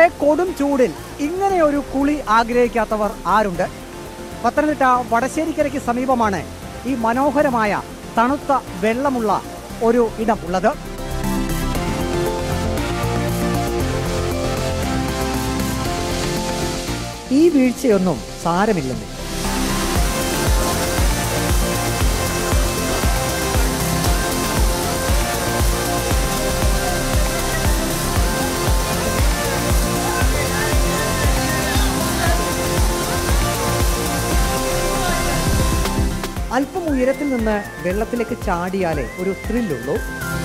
കൊടും ചൂടിൽ ഇങ്ങനെ ഒരു കുളി ആഗ്രഹിക്കാത്തവർ ആരുണ്ട് പത്തനംതിട്ട വടശ്ശേരിക്കരയ്ക്ക് സമീപമാണ് ഈ മനോഹരമായ തണുത്ത വെള്ളമുള്ള ഒരു ഇടം ഉള്ളത് ഈ വീഴ്ചയൊന്നും സാരമില്ലെന്ന് അല്പം ഉയരത്തിൽ നിന്ന് വെള്ളത്തിലേക്ക് ചാടിയാലേ ഒരു ത്രില്ലുള്ളൂ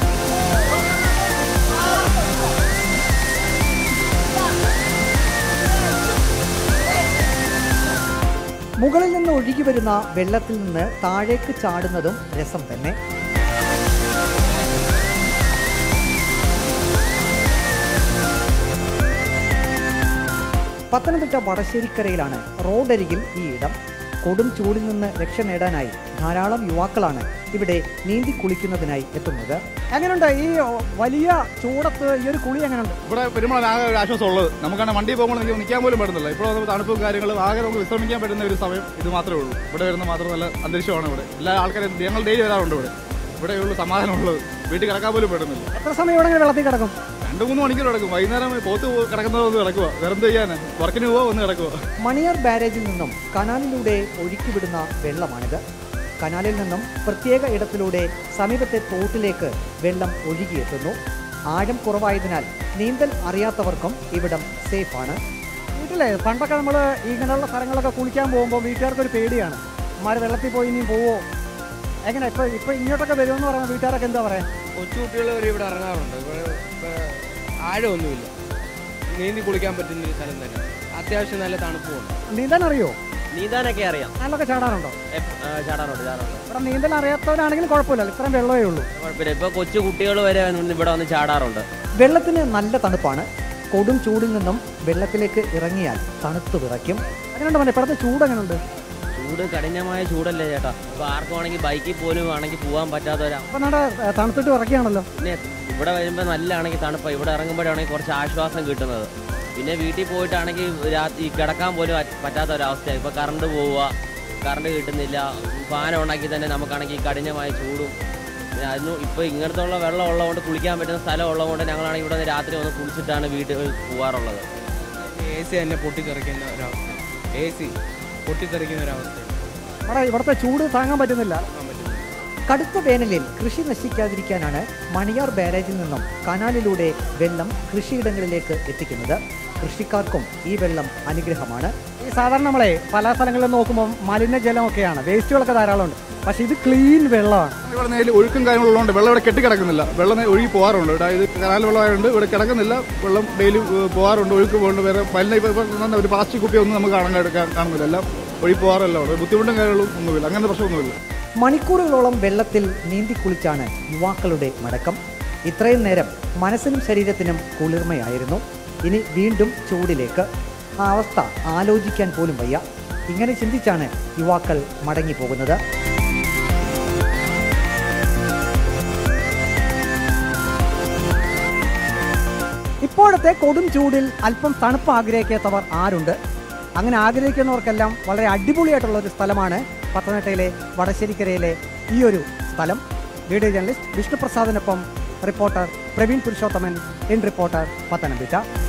മുകളിൽ നിന്ന് ഒഴുകി വരുന്ന വെള്ളത്തിൽ നിന്ന് താഴേക്ക് ചാടുന്നതും രസം തന്നെ പത്തനംതിട്ട വടശ്ശേരിക്കരയിലാണ് റോഡരികിൽ ഈ ഇടം കൊടും ചൂടിൽ നിന്ന് രക്ഷ നേടാനായി ധാരാളം യുവാക്കളാണ് ഇവിടെ നീന്തി കുളിക്കുന്നതിനായി എത്തുന്നത് എങ്ങനെയുണ്ട് ഈ വലിയ ചൂടത്ത് ഈ ഒരു കുളി എങ്ങനെയുണ്ട് ഇവിടെ വരുമ്പോഴാണ് ആകെ ഒരു ആശ്വാസം ഉള്ളത് നമുക്കാണ് വണ്ടി പോകുമ്പോൾ നമുക്ക് നിൽക്കാൻ പോലും പറ്റുന്നില്ല ഇപ്പോൾ നമുക്ക് തണുപ്പും കാര്യങ്ങളും ആകെ നമുക്ക് വിശ്രമിക്കാൻ പറ്റുന്ന ഒരു സമയം ഇത് മാത്രമേ ഉള്ളൂ ഇവിടെ വരുന്ന മാത്രം നല്ല അന്തരീക്ഷമാണ് ഇവിടെ എല്ലാ ആൾക്കാരും ഞങ്ങൾ ഡെയിലി വരാറുണ്ട് ഇവിടെ ഇവിടെ ഉള്ളു സമാധാനമുള്ളത് വീട്ടിൽ കിടക്കാൻ പോലും പറ്റുന്നില്ല എത്ര സമയം ഇവിടെ ഇങ്ങനെ വെള്ളത്തിൽ കിടക്കും രണ്ട് മൂന്ന് മണിക്കൂർ കിടക്കും വൈകുന്നേരം പോത്ത് പോ- കിടക്കുന്നത് ഒന്ന് കിടക്കുക വേറെ എന്ത് ചെയ്യാൻ വർക്കിന് പോവാ ഒന്ന് കിടക്കുക മണിയാർ ബാരേജിൽ നിന്നും കനാലിലൂടെ ഒഴുക്കിവിടുന്ന വെള്ളമാണിത് കനാലിൽ നിന്നും പ്രത്യേക ഇടത്തിലൂടെ സമീപത്തെ തോട്ടിലേക്ക് വെള്ളം ഒഴുകിയെത്തുന്നു ആഴം കുറവായതിനാൽ നീന്തൽ അറിയാത്തവർക്കും ഇവിടം സേഫാണ് വീട്ടിലെ പണ്ടൊക്കെ നമ്മൾ ഇങ്ങനെയുള്ള സ്ഥലങ്ങളൊക്കെ കുളിക്കാൻ പോകുമ്പോൾ വീട്ടുകാർക്ക് ഒരു പേടിയാണ് അമ്മമാർ വെള്ളത്തിൽ പോയി ഇനി പോവോ എങ്ങനെ ഇപ്പൊ ഇപ്പൊ ഇങ്ങോട്ടൊക്കെ വരുമെന്ന് പറയുമ്പോൾ വീട്ടുകാരൊക്കെ എന്താ പറയാ കൊച്ചുകുട്ടികൾ വരെ ഇവിടെ ഇറങ്ങാറുണ്ട് ഇവിടെ ഇവിടെ ആഴമൊന്നുമില്ല നീന്തി കുളിക്കാൻ പറ്റുന്ന ഒരു സ്ഥലം തന്നെ അത്യാവശ്യം നല്ല തണുപ്പുമുണ്ട് നീന്താൻ അറിയോ നീന്താനൊക്കെ അറിയാം അതിലൊക്കെ ചാടാറുണ്ടോ എപ്പ- ആ, ചാടാറുണ്ട് ചാടാറുണ്ട് ഇവിടെ നീന്തൽ അറിയാത്തവരാണെങ്കിലും കുഴപ്പമില്ല ഇത്രയും വെള്ളമേ ഉള്ളൂ കുഴപ്പമില്ല ഇപ്പൊ കൊച്ചു കുട്ടികൾ വരെ വന്ന് ഇവിടെ വന്ന് ചാടാറുണ്ട് വെള്ളത്തിന് നല്ല തണുപ്പാണ് കൊടും ചൂടിൽ നിന്നും വെള്ളത്തിലേക്ക് ഇറങ്ങിയാൽ തണുത്ത് വിറയ്ക്കും അങ്ങനെയുണ്ട് മോനെ ഇപ്പോഴത്തെ ചൂട് എങ്ങനെയുണ്ട് ചൂട് കഠിനമായ ചൂടല്ലേ ചേട്ടാ ഇപ്പൊ ആർക്കും ആണെങ്കിൽ ബൈക്കിൽ പോലും ആണെങ്കിൽ പോകാൻ പറ്റാത്തവരാ അപ്പൊ നമ്മുടെ ഏഹ്, തണുത്തിട്ട് വിറയ്ക്കുകയാണല്ലോ പിന്നെ ഇവിടെ വരുമ്പോൾ നല്ലതാണെങ്കിൽ തണുപ്പാണ് ഇവിടെ ഇറങ്ങുമ്പോഴാണെങ്കിൽ കുറച്ച് ആശ്വാസം കിട്ടുന്നത് പിന്നെ വീട്ടിൽ പോയിട്ടാണെങ്കിൽ രാത്രി കിടക്കാൻ പോലും പറ്റ- പറ്റാത്ത ഒരവസ്ഥയാണ് ഇപ്പൊ കറണ്ട് പോവുക കറണ്ട് കിട്ടുന്നില്ല ഫാൻ ഉണ്ടാക്കി തന്നെ നമുക്കാണെങ്കിൽ ഈ കഠിനമായ ചൂടും പിന്നെ അതിന് ഇപ്പോൾ ഇങ്ങനത്തെ ഉള്ള വെള്ളം ഉള്ളതുകൊണ്ട് കുളിക്കാൻ പറ്റുന്ന സ്ഥലം ഉള്ളതുകൊണ്ട് ഞങ്ങളാണെങ്കിൽ ഇവിടെ നിന്ന് രാത്രി ഒന്ന് കുളിച്ചിട്ടാണ് വീട്ടിൽ പോകാറുള്ളത് എ സി തന്നെ പൊട്ടിത്തെറിക്കുന്ന ഒരവസ്ഥ എ സി പൊട്ടിത്തെറിക്കുന്ന ഒരവസ്ഥ നമ്മുടെ ഇവിടുത്തെ ചൂട് താങ്ങാൻ പറ്റുന്നില്ല കാണാൻ പറ്റുന്നു കടുത്ത വേനലിൽ കൃഷി നശിക്കാതിരിക്കാനാണ് മണിയാർ ബാരേജിൽ നിന്നും കനാലിലൂടെ വെള്ളം കൃഷിയിടങ്ങളിലേക്ക് എത്തിക്കുന്നത് കൃഷിക്കാർക്കും ഈ വെള്ളം അനുഗ്രഹമാണ് ഈ സാധാരണ നമ്മളെ പല സ്ഥലങ്ങളിൽ നോക്കുമ്പോൾ മലിനജലമൊക്കെയാണ് വേസ്റ്റുകളൊക്കെ ധാരാളമുണ്ട് പക്ഷെ ഇത് ക്ലീൻ വെള്ളമാണ് ഇവിടെ നേരിൽ ഒഴുക്കും കാര്യങ്ങളുള്ളതുകൊണ്ട് വെള്ളം ഇവിടെ കെട്ടിക്കിടക്കുന്നില്ല വെള്ളം നേ- ഒഴുകി പോകാറുണ്ട് ഇവിടെ ഇത് കനാൽ വെള്ളമായതുകൊണ്ട് ഇവിടെ കിടക്കുന്നില്ല വെള്ളം ഡെയിലി പോകാറുണ്ട് ഒഴുക്ക് പോകുന്നുണ്ട് വേറെ മലിന ഇപ്പൊ- ഇപ്പൊ തന്നെ ഒരു പ്ലാസ്റ്റിക് കുപ്പി ഒന്നും നമുക്ക് കാണാൻ കാണ- കാണുന്നില്ല എല്ലാം ഒഴുകി പോകാറല്ല അവിടെ ബുദ്ധിമുട്ടും കാര്യങ്ങളും ഒന്നുമില്ല അങ്ങനത്തെ പ്രശ്നമൊന്നുമില്ല മണിക്കൂറുകളോളം വെള്ളത്തിൽ നീന്തി കുളിച്ചാണ് യുവാക്കളുടെ മടക്കം ഇത്രയും നേരം മനസ്സിനും ശരീരത്തിനും കുളിർമയായിരുന്നു ഇനി വീണ്ടും ചൂടിലേക്ക് ആ അവസ്ഥ ആലോചിക്കാൻ പോലും വയ്യ ഇങ്ങനെ ചിന്തിച്ചാണ് യുവാക്കൾ മടങ്ങിപ്പോകുന്നത് ഇപ്പോഴത്തെ കൊടും ചൂടിൽ അല്പം തണുപ്പ് ആഗ്രഹിക്കാത്തവർ ആരുണ്ട് അങ്ങനെ ആഗ്രഹിക്കുന്നവർക്കെല്ലാം വളരെ അടിപൊളിയായിട്ടുള്ള ഒരു സ്ഥലമാണ് പത്തനംതിട്ടയിലെ വടശ്ശേരിക്കരയിലെ ഈ ഒരു സ്ഥലം വീഡിയോ ജേർണലിസ്റ്റ് വിഷ്ണുപ്രസാദിനൊപ്പം reporter Praveen Purushothaman in reporter Pathanamthitta